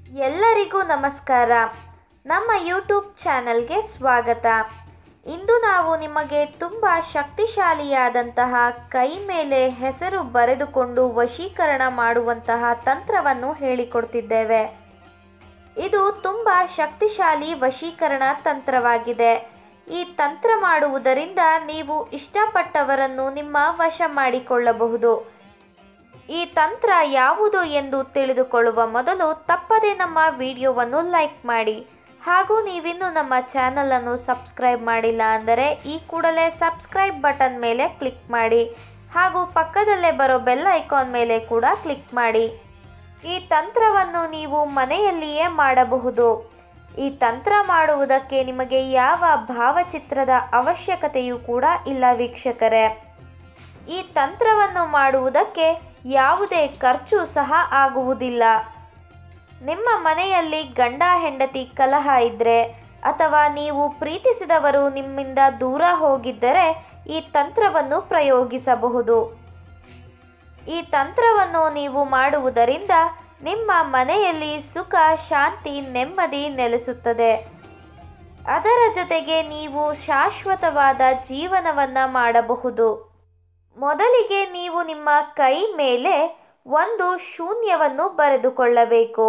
ಎಲ್ಲರಿಗೂ ನಮಸ್ಕಾರ ನಮ್ಮ ಯೂಟ್ಯೂಬ್ ಚಾನಲ್ಗೆ ಸ್ವಾಗತ ಇಂದು ನಾವು ನಿಮಗೆ ತುಂಬ ಶಕ್ತಿಶಾಲಿಯಾದಂತಹ ಕೈ ಮೇಲೆ ಹೆಸರು ಬರೆದುಕೊಂಡು ವಶೀಕರಣ ಮಾಡುವಂತಹ ತಂತ್ರವನ್ನು ಹೇಳಿಕೊಡ್ತಿದ್ದೇವೆ ಇದು ತುಂಬ ಶಕ್ತಿಶಾಲಿ ವಶೀಕರಣ ತಂತ್ರವಾಗಿದೆ ಈ ತಂತ್ರ ಮಾಡುವುದರಿಂದ ನೀವು ಇಷ್ಟಪಟ್ಟವರನ್ನು ನಿಮ್ಮ ವಶ ಮಾಡಿಕೊಳ್ಳಬಹುದು ಈ ತಂತ್ರ ಯಾವುದು ಎಂದು ತಿಳಿದುಕೊಳ್ಳುವ ಮೊದಲು ತಪ್ಪದೆ ನಮ್ಮ ವಿಡಿಯೋವನ್ನು ಲೈಕ್ ಮಾಡಿ ಹಾಗೂ ನೀವಿನ್ನೂ ನಮ್ಮ ಚಾನಲನ್ನು ಸಬ್ಸ್ಕ್ರೈಬ್ ಮಾಡಿಲ್ಲ ಅಂದರೆ ಈ ಕೂಡಲೇ ಸಬ್ಸ್ಕ್ರೈಬ್ ಬಟನ್ ಮೇಲೆ ಕ್ಲಿಕ್ ಮಾಡಿ ಹಾಗೂ ಪಕ್ಕದಲ್ಲೇ ಬರೋ ಬೆಲ್ ಐಕಾನ್ ಮೇಲೆ ಕೂಡ ಕ್ಲಿಕ್ ಮಾಡಿ ಈ ತಂತ್ರವನ್ನು ನೀವು ಮನೆಯಲ್ಲಿಯೇ ಮಾಡಬಹುದು ಈ ತಂತ್ರ ಮಾಡುವುದಕ್ಕೆ ನಿಮಗೆ ಯಾವ ಭಾವಚಿತ್ರದ ಅವಶ್ಯಕತೆಯೂ ಕೂಡ ಇಲ್ಲ ವೀಕ್ಷಕರೇ ಈ ತಂತ್ರವನ್ನು ಮಾಡುವುದಕ್ಕೆ ಯಾವುದೇ ಖರ್ಚು ಸಹ ಆಗುವುದಿಲ್ಲ ನಿಮ್ಮ ಮನೆಯಲ್ಲಿ ಗಂಡ ಹೆಂಡತಿ ಕಲಹ ಇದ್ದರೆ ಅಥವಾ ನೀವು ಪ್ರೀತಿಸಿದವರು ನಿಮ್ಮಿಂದ ದೂರ ಹೋಗಿದ್ದರೆ ಈ ತಂತ್ರವನ್ನು ಪ್ರಯೋಗಿಸಬಹುದು ಈ ತಂತ್ರವನ್ನು ನೀವು ಮಾಡುವುದರಿಂದ ನಿಮ್ಮ ಮನೆಯಲ್ಲಿ ಸುಖ ಶಾಂತಿ ನೆಮ್ಮದಿ ನೆಲೆಸುತ್ತದೆ ಅದರ ಜೊತೆಗೆ ನೀವು ಶಾಶ್ವತವಾದ ಜೀವನವನ್ನು ಮಾಡಬಹುದು ಮೊದಲಿಗೆ ನೀವು ನಿಮ್ಮ ಕೈ ಮೇಲೆ ಒಂದು ಶೂನ್ಯವನ್ನು ಬರೆದುಕೊಳ್ಳಬೇಕು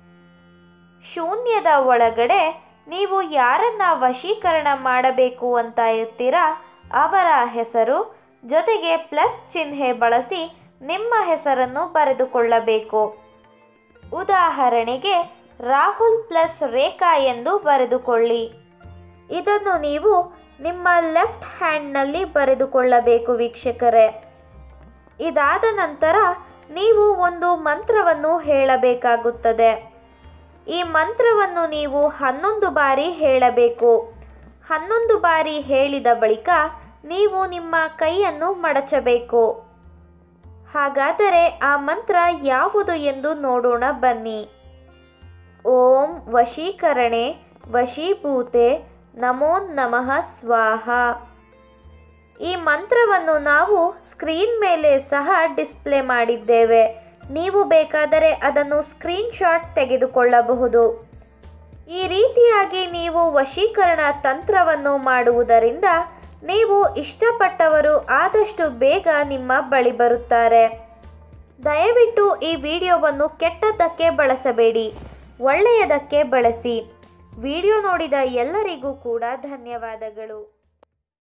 ಶೂನ್ಯದ ಒಳಗಡೆ ನೀವು ಯಾರನ್ನ ವಶೀಕರಣ ಮಾಡಬೇಕು ಅಂತ ಇರ್ತೀರಾ ಅವರ ಹೆಸರು ಜೊತೆಗೆ ಪ್ಲಸ್ ಚಿಹ್ನೆ ಬಳಸಿ ನಿಮ್ಮ ಹೆಸರನ್ನು ಬರೆದುಕೊಳ್ಳಬೇಕು ಉದಾಹರಣೆಗೆ ರಾಹುಲ್ ಪ್ಲಸ್ ರೇಖಾ ಎಂದು ಬರೆದುಕೊಳ್ಳಿ ಇದನ್ನು ನೀವು ನಿಮ್ಮ ಲೆಫ್ಟ್ ಹ್ಯಾಂಡ್ನಲ್ಲಿ ಬರೆದುಕೊಳ್ಳಬೇಕು ವೀಕ್ಷಕರೇ ಇದಾದ ನಂತರ ನೀವು ಒಂದು ಮಂತ್ರವನ್ನು ಹೇಳಬೇಕಾಗುತ್ತದೆ ಈ ಮಂತ್ರವನ್ನು ನೀವು ಹನ್ನೊಂದು ಬಾರಿ ಹೇಳಬೇಕು ಹನ್ನೊಂದು ಬಾರಿ ಹೇಳಿದ ಬಳಿಕ ನೀವು ನಿಮ್ಮ ಕೈಯನ್ನು ಮಡಚಬೇಕು ಹಾಗಾದರೆ ಆ ಮಂತ್ರ ಯಾವುದು ಎಂದು ನೋಡೋಣ ಬನ್ನಿ ಓಂ ವಶೀಕರಣೆ ವಶೀಭೂತೆ ನಮೋ ನಮಃ ಸ್ವಾಹ ಈ ಮಂತ್ರವನ್ನು ನಾವು ಸ್ಕ್ರೀನ್ ಮೇಲೆ ಸಹ ಡಿಸ್ಪ್ಲೇ ಮಾಡಿದ್ದೇವೆ ನೀವು ಬೇಕಾದರೆ ಅದನ್ನು ಸ್ಕ್ರೀನ್ಶಾಟ್ ತೆಗೆದುಕೊಳ್ಳಬಹುದು ಈ ರೀತಿಯಾಗಿ ನೀವು ವಶೀಕರಣ ತಂತ್ರವನ್ನು ಮಾಡುವುದರಿಂದ ನೀವು ಇಷ್ಟಪಟ್ಟವರು ಆದಷ್ಟು ಬೇಗ ನಿಮ್ಮ ಬಳಿ ಬರುತ್ತಾರೆ ದಯವಿಟ್ಟು ಈ ವಿಡಿಯೋವನ್ನು ಕೆಟ್ಟದ್ದಕ್ಕೆ ಬಳಸಬೇಡಿ ಒಳ್ಳೆಯದಕ್ಕೆ ಬಳಸಿ ವಿಡಿಯೋ ನೋಡಿದ ಎಲ್ಲರಿಗೂ ಕೂಡ ಧನ್ಯವಾದಗಳು